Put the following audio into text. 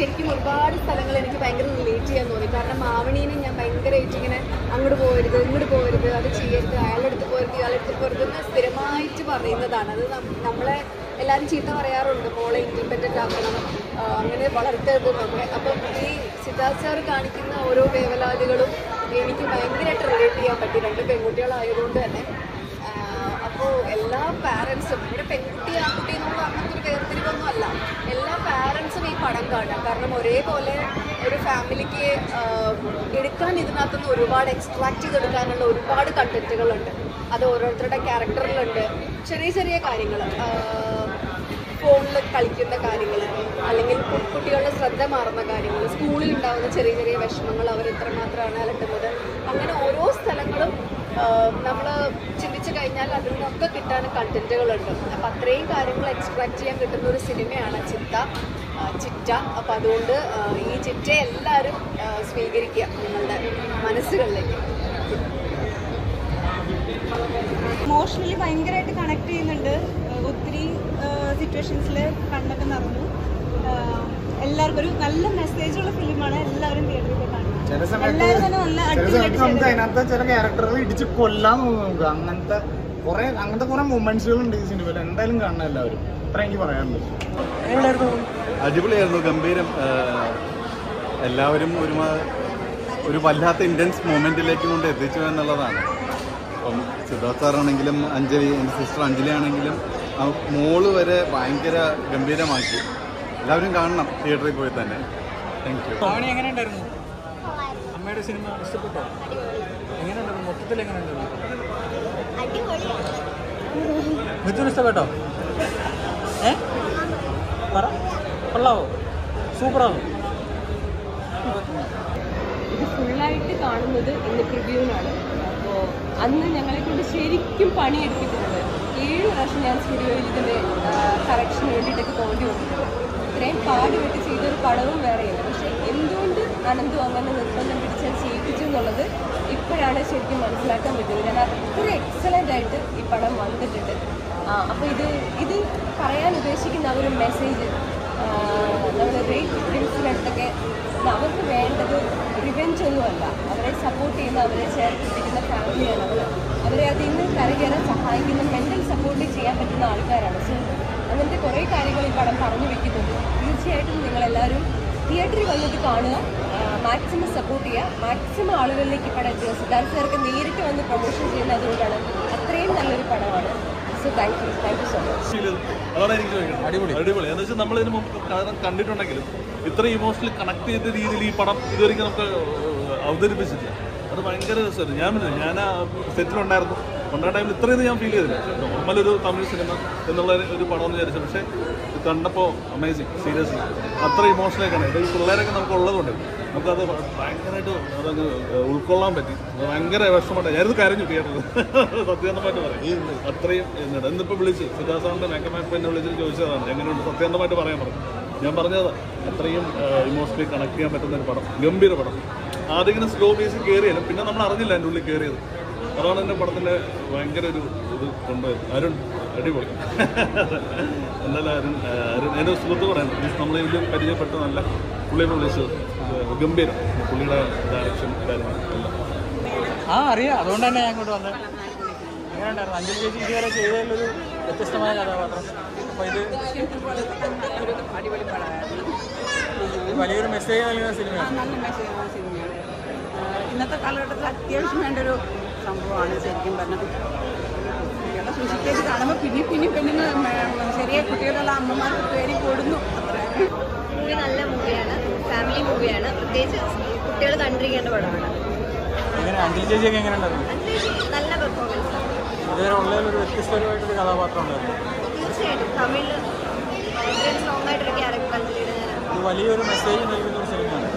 ശരിക്കും ഒരുപാട് സ്ഥലങ്ങൾ എനിക്ക് ഭയങ്കര റിലേറ്റ് ചെയ്യാൻ തോന്നി കാരണം മാവണീനെ ഞാൻ ഭയങ്കരമായിട്ട് ഇങ്ങനെ അങ്ങോട്ട് പോകരുത് ഇങ്ങോട്ട് പോകരുത് അത് ചെയ്യരുത് അയാളുടെ അടുത്ത് പോകരുത് ഇയാളുടെ അടുത്ത് പോകരുത് എന്ന് സ്ഥിരമായിട്ട് പറയുന്നതാണ് അത് നം- നമ്മളെ എല്ലാവരും ചീത്ത പറയാറുണ്ട് മോളെ ഇൻഡിപെൻഡൻ്റ് ആക്കണം ആ, അങ്ങനെ വളർത്തരുത് എന്നൊക്കെ അപ്പം ഈ സിദ്ധാർത്ഥ് സാർ കാണിക്കുന്ന ഓരോ വേവലാതികളും എനിക്ക് ഭയങ്കരമായിട്ട് റിലേറ്റ് ചെയ്യാൻ പറ്റി രണ്ട് പെൺകുട്ടികളായതുകൊണ്ട് തന്നെ അപ്പോൾ എല്ലാ പാരൻസും ഇവിടെ പെൺകുട്ടി ആൺകുട്ടി എന്നുള്ള അങ്ങനത്തെ ഒരു വേർതിരിവൊന്നും അല്ല എല്ലാ പാരൻസും ഈ പടം കാണാം കാരണം ഒരേപോലെ ഒരു ഫാമിലിക്ക് എടുക്കാൻ ഇതിനകത്തുനിന്ന് ഒരുപാട് എക്സ്ട്രാക്ട് ചെയ്തെടുക്കാനുള്ള ഒരുപാട് കണ്ടന്റുകളുണ്ട് അത് ഓരോരുത്തരുടെ ക്യാരക്ടറിലുണ്ട് ചെറിയ ചെറിയ കാര്യങ്ങൾ ഫോണിൽ കളിക്കുന്ന കാര്യങ്ങൾ അല്ലെങ്കിൽ കു- കുട്ടികളുടെ ശ്രദ്ധ മാറുന്ന കാര്യങ്ങൾ സ്കൂളിൽ ഉണ്ടാകുന്ന ചെറിയ ചെറിയ വിഷമങ്ങൾ അവർ എത്രമാത്രമാണ് അലട്ടുന്നത് അങ്ങനെ ഓരോ സ്ഥലങ്ങളും നമ്മൾ ചിന്തിച്ചു കഴിഞ്ഞാൽ അതിൽ നിന്നൊക്കെ കിട്ടാൻ കണ്ടന്റുകളുണ്ട് അപ്പം അത്രയും കാര്യങ്ങൾ എക്സ്ട്രാക്ട് ചെയ്യാൻ കിട്ടുന്ന ഒരു സിനിമയാണ് ചിത്ത ആ, ചിറ്റ അപ്പം അതുകൊണ്ട് ആ, ഈ ചിറ്റയെ എല്ലാവരും ആ, സ്വീകരിക്കുക നിങ്ങളുടെ മനസ്സുകളിലേക്ക് ഇമോഷണലി ഭയങ്കരമായിട്ട് കണക്ട് ചെയ്യുന്നുണ്ട് ഏഹ് ഒത്തിരി സിറ്റുവേഷൻസിൽ കണ്ണൊക്കെ നിറഞ്ഞു ഏഹ് എല്ലാവർക്കും ഒരു നല്ല മെസ്സേജുള്ള ഫിലിമാണ് എല്ലാവരും തിയേറ്ററിൽ പോയി ചില കാണുന്നത് എല്ലാവരും തന്നെ നല്ല ചില സമയത്ത് അടിപൊളിയായിട്ട് നമുക്ക് ചെയ്തിട്ടുണ്ട്. അതിനകത്ത് ചില ക്യാരക്ടറുകൾ ഇടിച്ച് കൊല്ലാൻ തോന്നും നമുക്ക് അങ്ങനത്തെ കുറെ അങ്ങനത്തെ കുറെ മൊമെന്റ്സുകൾ ഉണ്ട് ഈ സിനിമയിൽ എന്തായാലും കാണണം എല്ലാവരും അത്ര എനിക്ക് പറയാനുള്ളത് അടിപൊളിയായിരുന്നു ഗംഭീരം ആഹ് എല്ലാവരും ഒരു മാ- ഒരു വല്ലാത്ത ഇൻറ്റൻസ് മൊമെൻറ്റിലേക്ക് കൊണ്ട് എത്തിച്ചു എന്നുള്ളതാണ് അപ്പം സിദ്ധാർത്ഥ് സാറാണെങ്കിലും അഞ്ജലി എൻ്റെ സിസ്റ്റർ അഞ്ജലി ആണെങ്കിലും ആ മോള് വരെ ഭയങ്കര ഗംഭീരമാക്കി എല്ലാവരും കാണണം തിയേറ്ററിൽ പോയി തന്നെ താങ്ക് യു ഭാവന എങ്ങനെ ഉണ്ടായിരുന്നു അമ്മയുടെ സിനിമ ഇഷ്ടപ്പെട്ടോ എങ്ങനെ ഉണ്ടായിരുന്നു മൊത്തത്തിൽ എങ്ങനെ ഉണ്ടായിരുന്നു മിഥുൻ ഇഷ്ടപ്പെട്ടോ ഏ പറ കൊള്ളാവോ സൂപ്പറാവോ ഇത് ഫുള്ളായിട്ട് കാണുന്നത് ഇന്ന് പ്രിവ്യൂവിനാണ് അപ്പോൾ അന്ന് ഞങ്ങളെ കൊണ്ട് ശരിക്കും പണിയെടുപ്പിക്കുന്നത് ഏഴ് പ്രാവശ്യം ഞാൻ സ്റ്റുഡിയോയിൽ ഇതിൻ്റെ കറക്ഷന് വേണ്ടിയിട്ടൊക്കെ പോകേണ്ടി വന്നു ഇത്രയും പാടുപെട്ട് ചെയ്തൊരു പടവും വേറെയില്ല പക്ഷേ എന്തുകൊണ്ട് അനന്തു അങ്ങനെ നിർബന്ധം പിടിച്ചാൽ ചെയ്യിപ്പിച്ചു എന്നുള്ളത് ഇപ്പോഴാണ് ശരിക്കും മനസ്സിലാക്കാൻ പറ്റുന്നത് ഞാൻ അത്ര എക്സലൻ്റ് ആയിട്ട് ഈ പടം വന്നിട്ടുണ്ട് അപ്പോൾ ഇത് ഇത് പറയാൻ ഉദ്ദേശിക്കുന്ന ആ ഒരു മെസ്സേജ് നമ്മൾ റേറ്റ് വിക്ടിംസിനടുത്തൊക്കെ അവർക്ക് വേണ്ടത് റിവെഞ്ച് ഒന്നുമല്ല അവരെ സപ്പോർട്ട് ചെയ്യുന്ന അവരെ ചേർത്തിരിക്കുന്ന ഫാമിലിയാണ് അവർ അവരെ അതിൽ നിന്ന് കരകയറാൻ സഹായിക്കുന്ന മെൻ്റൽ സപ്പോർട്ട് ചെയ്യാൻ പറ്റുന്ന ആൾക്കാരാണ് സോ അങ്ങനത്തെ കുറേ കാര്യങ്ങൾ ഈ പടം പറഞ്ഞു വെക്കുന്നുണ്ട് തീർച്ചയായിട്ടും നിങ്ങളെല്ലാവരും തിയേറ്ററിൽ വന്നിട്ട് കാണുക മാക്സിമം സപ്പോർട്ട് ചെയ്യുക മാക്സിമം ആളുകളിലേക്ക് ഈ പടം എത്തുക സിദ്ധാർത്ഥ് സാർക്ക് നേരിട്ട് വന്ന് പ്രൊമോഷൻ ചെയ്യുന്നത് അതുകൊണ്ടാണ് അത്രയും നല്ലൊരു പടമാണ് so thank you thank you so much അതാണ് എനിക്ക് ചോദിക്കുന്നത് അടിപൊളി അടിപൊളി എന്ന് വെച്ചാൽ നമ്മൾ ഇതിന് മുമ്പ് കാരണം കണ്ടിട്ടുണ്ടെങ്കിലും ഇത്ര ഇമോഷണലി കണക്ട് ചെയ്ത രീതിയിൽ ഈ പടം ഇതുവരെ നമുക്ക് അവതരിപ്പിച്ചിട്ടില്ല അത് ഭയങ്കര രസമായിരുന്നു ഞാൻ പറഞ്ഞില്ലേ, ഞാൻ ആ സെറ്റിലുണ്ടായിരുന്നു കൊണ്ട ടൈമിൽ ഇത്രയൊന്നും ഞാൻ ഫീൽ ചെയ്തില്ല നോർമൽ ഒരു തമിഴ് സിനിമ എന്നുള്ള ഒരു- ഒരു പടം എന്ന് വിചാരിച്ചു പക്ഷേ ഇത് കണ്ടപ്പോൾ അമേസിങ് സീരിയസ്ലി അത്ര ഇമോഷണലൊക്കെയാണ് ഇത് ഈ പിള്ളേരൊക്കെ നമുക്ക് ഉള്ളതുകൊണ്ട് നമുക്കത് ഭയങ്കരമായിട്ട് അതങ്ങ് ഉൾക്കൊള്ളാൻ പറ്റി അത് ഭയങ്കര വിഷമമായിട്ട് ഞാനിത് കരഞ്ഞു തിയേറ്ററിൽ സത്യസന്ധമായിട്ട് പറയും അത്രയും എന്നിട്ട് എന്നിപ്പോൾ വിളിച്ച് സിദ്ധാർത്ഥ സാറിൻ്റെ മേക്കപ്പ് എന്നെ വിളിച്ചിട്ട് ചോദിച്ചതാണ് എങ്ങനെയുണ്ട് സത്യസന്ധമായിട്ട് പറയാൻ പറഞ്ഞു ഞാൻ പറഞ്ഞത് അത്രയും ഇമോഷണലി കണക്ട് ചെയ്യാൻ പറ്റുന്ന ഒരു പടം ഗംഭീര പടം ആദ്യം ഇങ്ങനെ സ്ലോ ബേസിൽ കയറിയാലും പിന്നെ നമ്മൾ അറിഞ്ഞില്ല എൻ്റെ ഉള്ളിൽ കയറിയത് അതാണ് എൻ്റെ പടത്തിൻ്റെ ഭയങ്കര ഒരു ഇത് കൊണ്ടുപോയത് അരുൺ അടിപൊളി എന്നാലും അരുൺ ആ, അരുൺ എൻ്റെ സുഹൃത്ത് പറയുന്നത് മീൻസ് നമ്മളെ ഇതിൽ പരിചയപ്പെട്ട നല്ല പുള്ളിയെ വിളിച്ചത് ഗംഭീരം പുള്ളിയുടെ ഡയറക്ഷൻ കാര്യങ്ങൾ എല്ലാം ആ അറിയാം അതുകൊണ്ട് തന്നെ ഞാൻ ഇങ്ങോട്ട് വന്നത് എങ്ങനെ ഉണ്ടായിരുന്നു അഞ്ജലി ചേച്ചി ഇതുവരെ ചെയ്തതിലൊരു വ്യത്യസ്തമായ കഥാപാത്രം അപ്പോൾ ഇത് ഇത് വലിയൊരു മെസ്സേജ് നൽകുന്ന സിനിമയാണ് നല്ല മെസ്സേജാണ് സിനിമയുടെ ആഹ് ഇന്നത്തെ കാലഘട്ടത്തിൽ അത്യാവശ്യം വേണ്ട ഒരു സംഭവമാണ് ശരിക്കും പറഞ്ഞത് കുട്ടികളെ സൂക്ഷിച്ചേക്ക് കാണുമ്പോൾ പിന്നെ പിന്നെ പെണ്ണുങ്ങൾ ചെറിയ കുട്ടികളുള്ള അമ്മമാർക്ക് പേടി കൂടുന്നു അത്രേ മൂവി നല്ല മൂവിയാണ് ഫാമിലി മൂവിയാണ് പ്രത്യേകിച്ച് കുട്ടികൾ കണ്ടിരിക്കേണ്ട പടമാണ് എങ്ങനെ അഞ്ജലി ചേച്ചിയൊക്കെ എങ്ങനെ ഉണ്ടായിരുന്നു അത്യാവശ്യം നല്ല പെർഫോമൻസ് ഇതുവരെ ഉള്ളതിലൊരു വ്യത്യസ്തമായിട്ടൊരു കഥാപാത്രം ഉണ്ടായിരുന്നു തീർച്ചയായിട്ടും തമിഴിൽ ഇത്രയും സ്ട്രോങ് ആയിട്ടൊരു ക്യാരക്ടർ അഞ്ജലിയുടെ ഞാൻ ഇത് വലിയൊരു മെസ്സേജ് നൽകുന്ന ഒരു സിനിമയാണ്